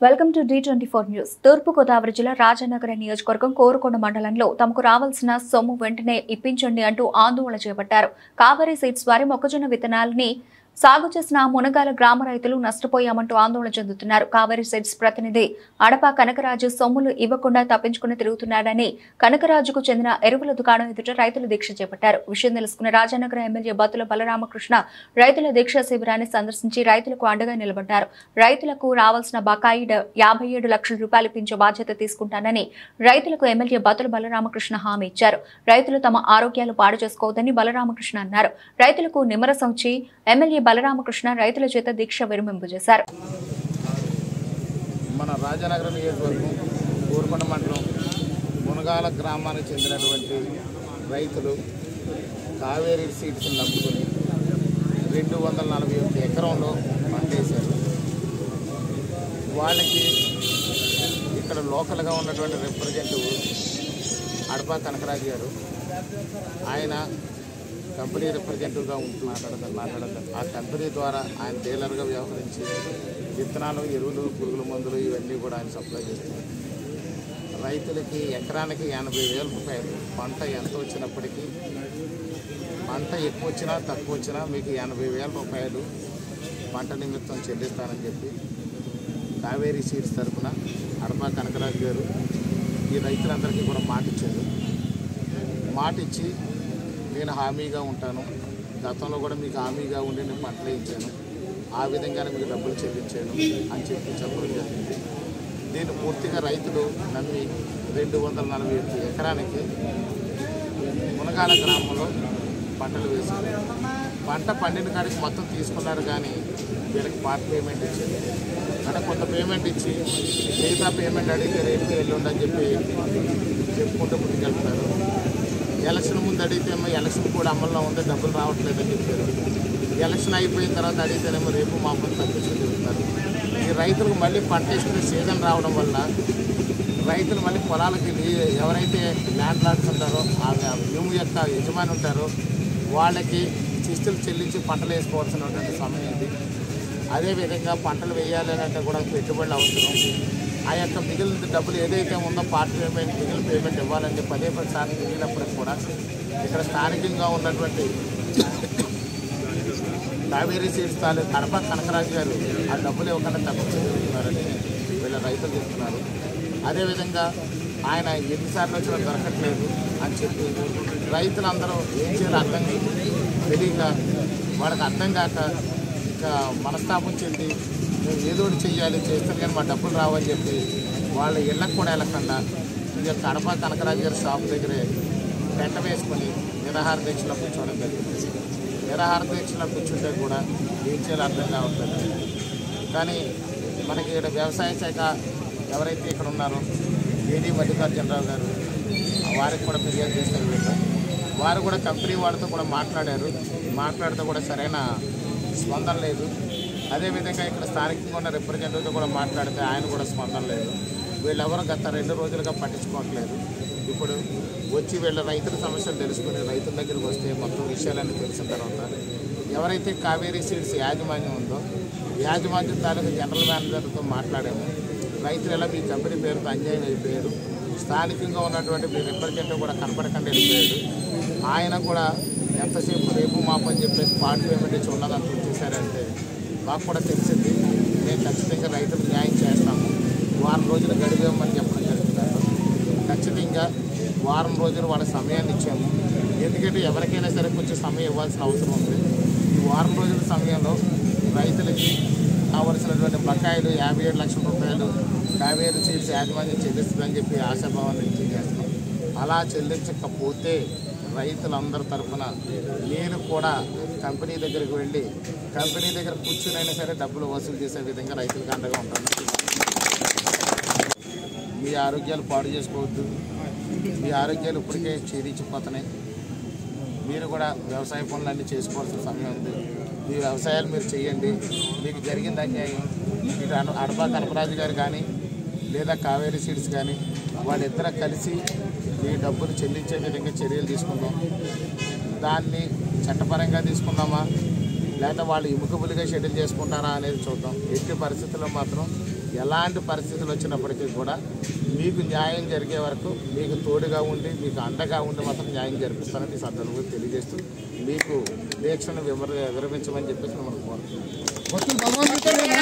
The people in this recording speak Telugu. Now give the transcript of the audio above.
welcome to the twenty four news తూర్పు గోదావరి జిల్లా రాజానగర నియోజకవర్గం కోరుకొండ మండలంలో తమకు రావాల్సిన సొమ్ము వెంటనే ఇప్పించండి అంటూ ఆందోళన చేపట్టారు కావేరీ సీడ్స్ వారి మొక్కజొన్న విత్తనాలని సాగు చేసిన మునగాల గ్రామ రైతులు నష్టపోయామంటూ ఆందోళన చెందుతున్నారు కావేరీ సీడ్స్ ప్రతినిధి అడప కనకరాజు సొమ్ములు ఇవ్వకుండా తప్పించుకుని తిరుగుతున్నాడని కనకరాజుకు చెందిన ఎరువుల దుకాణం ఎదుట రైతులు దీక్ష చేపట్టారు విషయం తెలుసుకున్న రాజానగర ఎమ్మెల్యే బతుల బలరామకృష్ణ రైతుల దీక్ష శిబిరాన్ని సందర్శించి రైతులకు అండగా నిలబడ్డారు రైతులకు రావాల్సిన బకాయి డ- యాభై ఏడు లక్షల రూపాయలు పెంచే బాధ్యత తీసుకుంటానని రైతులకు ఎమ్మెల్యే బతుల బలరామకృష్ణ హామీ ఇచ్చారు రైతులు తమ ఆరోగ్యాలు పాడు చేసుకోవద్దని బలరామకృష్ణ అన్నారు రైతులకు నిమ్మరసం ఇచ్చి ఎమ్మెల్యే బలరామకృష్ణ రైతుల చేత దీక్ష విరమింపు చేశారు మన రాజానగరం నియోజకవర్గం ఊరుకొండ మండలం మునగాల గ్రామానికి చెందినటువంటి రైతులు కావేరీ సీడ్స్ నమ్ముకుని రెండు వందల నలభై ఒక్క ఎకరంలో పంటేశారు వాళ్ళకి ఇక్కడ లోకల్గా ఉన్నటువంటి రిప్రజెంటివ్ అడపా కనకరాజు గారు ఆయన కంపెనీ రిప్రజెంటేటివ్గా ఉంటూ మాట్లాడతారు మాట్లాడతారు ఆ కంపెనీ ద్వారా ఆయన డీలర్గా వ్యవహరించి విత్తనాలు ఎరువులు పురుగుల మందులు ఇవన్నీ కూడా ఆయన సప్లై చేస్తున్నారు రైతులకి ఎకరానికి ఎనభై వేల రూపాయలు పంట ఎంత వచ్చినప్పటికీ పంట ఎక్కువ వచ్చినా తక్కువ వచ్చినా మీకు ఎనభై వేల రూపాయలు పంట నిమిత్తం చెల్లిస్తానని చెప్పి కావేరీ సీడ్స్ తరఫున అడపా కనకరాజు గారు ఈ రైతులందరికీ కూడా మాట ఇచ్చారు మాట ఇచ్చి నేను హామీగా ఉంటాను గతంలో కూడా మీకు హామీగా ఉండి నేను పంటలు ఇచ్చాను ఆ విధంగానే మీకు డబ్బులు చెల్లించాను అని చెప్పి చెప్పడం జరిగింది దీన్ని పూర్తిగా రైతులు నమ్మి రెండు వందల నలభై ఎనిమిది ఎకరానికి మునగాల గ్రామంలో పంటలు వేశారు పంట పండిన కాడికి మొత్తం తీసుకున్నారు కానీ వీళ్ళకి పార్ట్ పేమెంట్ ఇచ్చింది అంటే కొంత పేమెంట్ ఇచ్చి మిగతా పేమెంట్ అడిగితే రేపు ఎల్లుండి అని చెప్పి చెప్పుకుంటూ ముందుకెళ్తున్నారు ఎలక్షన్ ముందు అడిగితేమో ఎలక్షన్ కూడా అమల్లో ఉంది డబ్బులు రావట్లేదని చెప్పారు ఎలక్షన్ అయిపోయిన తర్వాత అడిగితేనేమో రేపు మా ముందు తప్పించుకుని తిరుగుతారు ఈ రైతులకు మళ్ళీ పంట వేసుకునే సీజన్ రావడం వల్ల రైతులు మళ్ళీ పొలాలకి వెళ్ళి ఎవరైతే ల్యాండ్ లాడ్స్ ఉంటారో ఆ భూమి యొక్క యజమాని ఉంటారో వాళ్ళకి చిస్తులు చెల్లించి పంటలు వేసుకోవాల్సినటువంటి సమయం ఇది అదేవిధంగా పంటలు వేయాలి అని అంటే కూడా పెట్టుబడులు అవసరం ఆ యొక్క మిగిలిన డబ్బులు ఏదైతే ఉందో పార్ట్ పేమెంట్ మిగిలిన పేమెంట్ ఇవ్వాలంటే పదే పది సార్లు మిగిలినప్పటికి కూడా ఇక్కడ స్థానికంగా ఉన్నటువంటి కావేరీ సీడ్స్ తాలూ కడప కనకరాజు గారు ఆ డబ్బులు ఇవ్వకుండా తప్పించుకుంటున్నారని వీళ్ళ రైతులు చెప్తున్నారు అదేవిధంగా ఆయన ఎన్నిసార్లు వచ్చినా దొరకట్లేదు అని చెప్పి రైతులందరూ ఏం చేయాలో అర్థం తెలియక వాళ్ళకి అర్థం కాక ఇక మనస్తాపం చెంది మేము ఏదో ఒకటి చెయ్యాలి చేస్తే కానీ మా డబ్బులు రావని చెప్పి వాళ్ళ ఇళ్ళకు కూడా వెళ్ళకుండా ఈ యొక్క కడప కనకరాజు గారి షాప్ దగ్గరే పెంట వేసుకొని నిరాహార దీక్షలో కూర్చోవడం జరిగింది నిరాహార దీక్షలో కూర్చుంటే కూడా ఏం చేయాలో అర్థం కావట్లేదు కానీ మనకి ఇక్కడ వ్యవసాయ శాఖ ఎవరైతే ఇక్కడ ఉన్నారో ఏడీ మల్లికార్జునరావు గారు వారికి కూడా ఫిర్యాదు చేశారు వీళ్ళు వారు కూడా కంపెనీ వాళ్ళతో కూడా మాట్లాడారు మాట్లాడితే కూడా సరైన స్పందన లేదు అదేవిధంగా ఇక్కడ స్థానికంగా ఉన్న రిప్రజెంటేటివ్తో కూడా మాట్లాడితే ఆయన కూడా స్పందన లేదు వీళ్ళెవరూ గత రెండు రోజులుగా పట్టించుకోవట్లేదు ఇప్పుడు వచ్చి వీళ్ళ రైతుల సమస్యలు తెలుసుకుని రైతుల దగ్గరికి వస్తే మొత్తం విషయాలన్నీ తెలిసిన తర్వాత ఎవరైతే కావేరీ సీడ్స్ యాజమాన్యం ఉందో యాజమాన్యం తాలూకు జనరల్ మేనేజర్తో మాట్లాడాము రైతులు ఎలా మీ కంపెనీ పేరుతో అన్యాయం అయిపోయారు స్థానికంగా ఉన్నటువంటి మీ రిప్రజెంటేటివ్ కూడా కనపడకుండా వెళ్ళిపోయాడు ఆయన కూడా ఎంతసేపు రేపు మాపు అని చెప్పేసి పార్ట్ పేమెంట్ ఇచ్చి ఉన్నదంతా ఉంచేశారంటే మాకు కూడా తెలిసింది మేము ఖచ్చితంగా రైతులకు న్యాయం చేస్తాము వారం రోజులు గడివేమని చెప్పడం జరుగుతున్నారు ఖచ్చితంగా వారం రోజులు వాళ్ళ సమయాన్ని ఇచ్చాము ఎందుకంటే ఎవరికైనా సరే కొంచెం సమయం ఇవ్వాల్సిన అవసరం ఉంది ఈ వారం రోజుల సమయంలో రైతులకి కావలసినటువంటి బకాయిలు యాభై ఏడు లక్షల రూపాయలు కావేరీ సీడ్స్ యాజమాన్యం చెల్లిస్తుందని చెప్పి ఆశాభావాన్ని వ్యక్తం చేస్తున్నాం అలా చెల్లించకపోతే రైతులందరి తరఫున నేను కూడా కంపెనీ దగ్గరికి వెళ్ళి కంపెనీ దగ్గర కూర్చునైనా సరే డబ్బులు వసూలు చేసే విధంగా రైతులకు అండగా ఉంటాను మీ ఆరోగ్యాలు పాడు చేసుకోవద్దు మీ ఆరోగ్యాలు ఇప్పటికే క్షీణించిపోతున్నాయి మీరు కూడా వ్యవసాయ పనులన్నీ చేసుకోవాల్సిన సమయం ఉంది మీ వ్యవసాయాలు మీరు చేయండి మీకు జరిగింది అన్యాయం ఇటు అడ- అడపా కనపరాజు గారు కానీ లేదా కావేరీ సీడ్స్ కానీ వాళ్ళిద్దరూ కలిసి మీ డబ్బులు చెల్లించే విధంగా చర్యలు తీసుకుందాం దాన్ని చట్టపరంగా తీసుకుందామా లేదా వాళ్ళు ఎముకబులుగా షెడ్యూల్ చేసుకుంటారా అనేది చూద్దాం ఎట్టి పరిస్థితుల్లో మాత్రం ఎలాంటి పరిస్థితులు వచ్చినప్పటికీ కూడా మీకు న్యాయం జరిగే వరకు మీకు తోడుగా ఉండి మీకు అండగా ఉండి మాత్రం న్యాయం జరిపిస్తానని ఈ సందర్భంగా తెలియజేస్తూ మీకు దీక్షను వివర విరమించమని చెప్పేసి మనం కోరుతున్నాం